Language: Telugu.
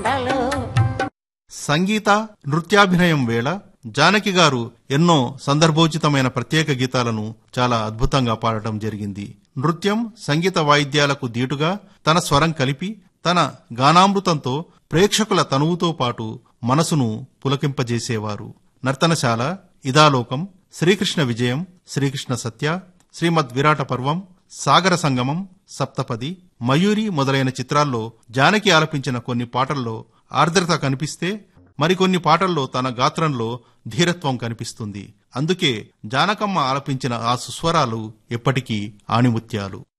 కొండలు సంగీత నృత్యాభినయం వేళ జానకి గారు ఎన్నో సందర్భోచితమైన ప్రత్యేక గీతాలను చాలా అద్భుతంగా పాడటం జరిగింది నృత్యం సంగీత వాయిద్యాలకు దీటుగా తన స్వరం కలిపి తన గానామృతంతో ప్రేక్షకుల తనువుతో పాటు మనసును పులకింపజేసేవారు నర్తనశాల ఇదాలోకం శ్రీకృష్ణ విజయం శ్రీకృష్ణ సత్య శ్రీమద్ విరాట పర్వం సాగర సంగమం సప్తపది మయూరి మొదలైన చిత్రాల్లో జానకి ఆలపించిన కొన్ని పాటల్లో ఆర్ద్రత కనిపిస్తే మరికొన్ని పాటల్లో తన గాత్రంలో ధీరత్వం కనిపిస్తుంది అందుకే జానకమ్మ ఆలపించిన ఆ సుస్వరాలు ఎప్పటికీ ఆణిముత్యాలు